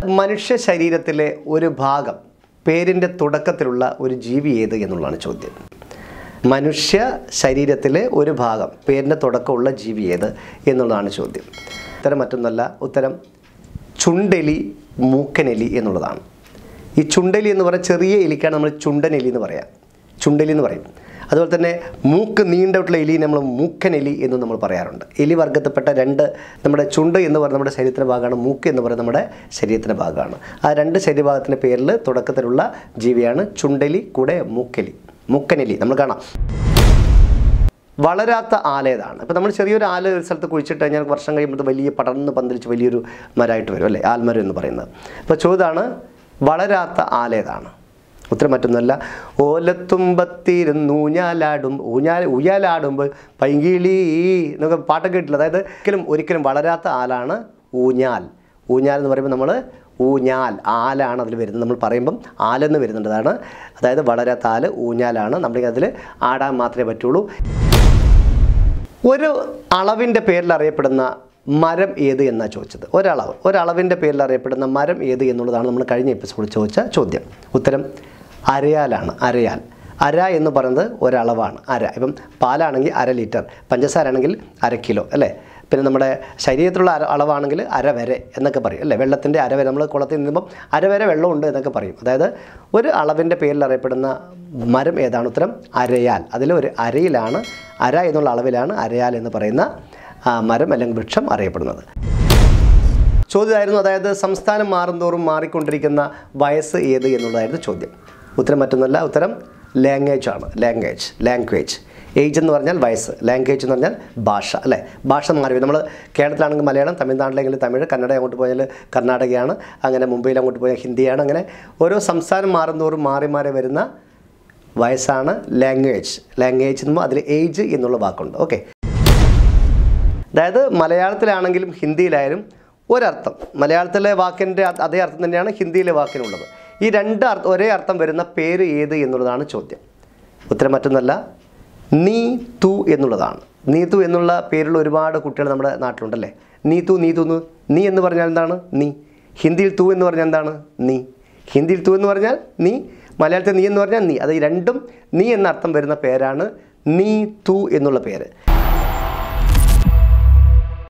മനുഷ്യ ശരീരത്തിലെ ഒരു ഭാഗം പേരിൻ്റെ തുടക്കത്തിലുള്ള ഒരു ജീവി ഏത് എന്നുള്ളതാണ് ചോദ്യം മനുഷ്യ ശരീരത്തിലെ ഒരു ഭാഗം പേരിൻ്റെ തുടക്കമുള്ള ജീവി ഏത് എന്നുള്ളതാണ് ചോദ്യം ഉത്തരം മറ്റൊന്നല്ല ഉത്തരം ചുണ്ടെലി മൂക്കനെലി എന്നുള്ളതാണ് ഈ ചുണ്ടെലി എന്ന് പറയുന്ന ചെറിയ എലിക്കാണ് നമ്മൾ ചുണ്ടനെലി എന്ന് പറയാം ചുണ്ടെലി എന്ന് പറയും അതുപോലെ തന്നെ മൂക്ക് നീണ്ടിട്ടുള്ള എലി നമ്മൾ മൂക്കനെലി എന്ന് നമ്മൾ പറയാറുണ്ട് എലി വർഗത്തിൽപ്പെട്ട രണ്ട് നമ്മുടെ ചുണ്ട് എന്ന് പറയുന്ന നമ്മുടെ ശരീരത്തിൻ്റെ ഭാഗമാണ് മൂക്ക് എന്ന് പറയുന്നത് നമ്മുടെ ശരീരത്തിൻ്റെ ഭാഗമാണ് ആ രണ്ട് ശരീരഭാഗത്തിൻ്റെ പേരിൽ തുടക്കത്തിലുള്ള ജീവിയാണ് ചുണ്ടെലി കൂടെ മൂക്കലി മൂക്കനെലി നമ്മൾ കാണാം വളരാത്ത ആല ഏതാണ് ഇപ്പോൾ നമ്മൾ ചെറിയൊരു ആല ഒരു സ്ഥലത്ത് കുഴിച്ചിട്ട് കഴിഞ്ഞാൽ വർഷം കഴിയുമ്പോൾ വലിയ പടർന്ന് പന്തലിച്ച് വലിയൊരു മരമായിട്ട് വരും അല്ലേ ആൽമരം എന്ന് പറയുന്നത് അപ്പോൾ ചോദ്യമാണ് വളരാത്ത ആല ഏതാണ് ഉത്തരം മറ്റൊന്നുമല്ല ഓലത്തുമ്പത്തിരുന്ന് ഊഞ്ഞാലാടും ഊഞ്ഞാൽ ഊഞ്ഞാലാടുമ്പോൾ പൈങ്കിളി എന്നൊക്കെ പാട്ടൊക്കെ കേട്ടില്ല അതായത് ഒരിക്കലും ഒരിക്കലും വളരാത്ത ആലാണ് ഊഞ്ഞാൽ ഊഞ്ഞാൽ എന്ന് പറയുമ്പോൾ നമ്മൾ ഊഞ്ഞാൽ ആലാണ് അതിൽ വരുന്നത് നമ്മൾ പറയുമ്പം ആലെന്ന് വരുന്നുണ്ട് അതാണ് അതായത് വളരാത്ത ആല് ഊഞ്ഞാലാണ് നമ്മൾ അതിൽ ആടാൻ മാത്രമേ പറ്റുള്ളൂ ഒരു അളവിൻ്റെ പേരിൽ അറിയപ്പെടുന്ന മരം ഏത് എന്നാണ് ചോദിച്ചത് ഒരളവ് ഒരളവിൻ്റെ പേരിൽ അറിയപ്പെടുന്ന മരം ഏത് എന്നുള്ളതാണ് നമ്മൾ കഴിഞ്ഞ എപ്പിസോഡിൽ ചോദിച്ച ചോദ്യം ഉത്തരം അരയാലാണ് അരയാൽ അര എന്ന് പറയുന്നത് ഒരളവാണ് അര ഇപ്പം പാലാണെങ്കിൽ അര ലിറ്റർ പഞ്ചസാര ആണെങ്കിൽ അര കിലോ അല്ലേ പിന്നെ നമ്മുടെ ശരീരത്തിലുള്ള അര അളവാണെങ്കിൽ അര വരെ എന്നൊക്കെ പറയും അല്ലേ വെള്ളത്തിൻ്റെ അര വരെ നമ്മൾ കുളത്തിൽ നിന്നുമ്പം അര വരെ വെള്ളമുണ്ട് എന്നൊക്കെ പറയും അതായത് ഒരു അളവിൻ്റെ പേരിൽ അറിയപ്പെടുന്ന മരം ഏതാണ് ഉത്തരം അരയാൽ അതിൽ ഒരു അരയിലാണ് അര എന്നുള്ള അളവിലാണ് അരയാൽ എന്ന് പറയുന്ന ആ, മരം അല്ലെങ്കിൽ വൃക്ഷം അറിയപ്പെടുന്നത് ചോദ്യമായിരുന്നു അതായത് സംസ്ഥാനം മാറുന്തോറും മാറിക്കൊണ്ടിരിക്കുന്ന വയസ്സ് ഏത് എന്നുള്ളതായിരുന്നു ചോദ്യം ഉത്തരം മറ്റൊന്നല്ല ഉത്തരം ലാംഗ്വേജ് ആണ് ലാംഗ്വേജ് ലാംഗ്വേജ് ഏജ് എന്ന് പറഞ്ഞാൽ വയസ്സ് ലാംഗ്വേജ് എന്ന് പറഞ്ഞാൽ ഭാഷ അല്ലേ ഭാഷ മാറി നമ്മൾ കേരളത്തിലാണെങ്കിൽ മലയാളം തമിഴ്നാട്ടിലെങ്കിൽ തമിഴ് കന്നഡ അങ്ങോട്ട് പോയാൽ കർണാടകയാണ് അങ്ങനെ മുംബൈയിൽ അങ്ങോട്ട് പോയാൽ ഹിന്ദിയാണ് അങ്ങനെ ഓരോ സംസ്ഥാനം മാറുന്തോറും മാറി മാറി വരുന്ന വയസ്സാണ് ലാംഗ്വേജ് ലാംഗ്വേജ് എന്നും അതിൽ ഏജ് എന്നുള്ള വാക്കുണ്ട് ഓക്കെ അതായത് മലയാളത്തിലാണെങ്കിലും ഹിന്ദിയിലായാലും ഒരർത്ഥം മലയാളത്തിലെ വാക്കിൻ്റെ അ- അതേ അർത്ഥം തന്നെയാണ് ഹിന്ദിയിലെ വാക്കിനുള്ളത് ഈ രണ്ട് അർത്ഥം ഒരേ അർത്ഥം വരുന്ന പേര് ഏത് എന്നുള്ളതാണ് ചോദ്യം ഉത്തരം മറ്റൊന്നല്ല നീ തു എന്നുള്ളതാണ് നീ തു എന്നുള്ള പേരുള്ള ഒരുപാട് കുട്ടികൾ നമ്മുടെ നാട്ടിലുണ്ടല്ലേ നീ തു നീ തു എന്ന് നീ എന്ന് പറഞ്ഞാൽ എന്താണ് നീ ഹിന്ദിയിൽ തു എന്ന് പറഞ്ഞാൽ എന്താണ് നീ ഹിന്ദിയിൽ തു എന്ന് പറഞ്ഞാൽ നീ മലയാളത്തിൽ നീ എന്ന് പറഞ്ഞാൽ നീ അത് ഈ രണ്ടും നീ എന്ന അർത്ഥം വരുന്ന പേരാണ് നീ തു എന്നുള്ള പേര്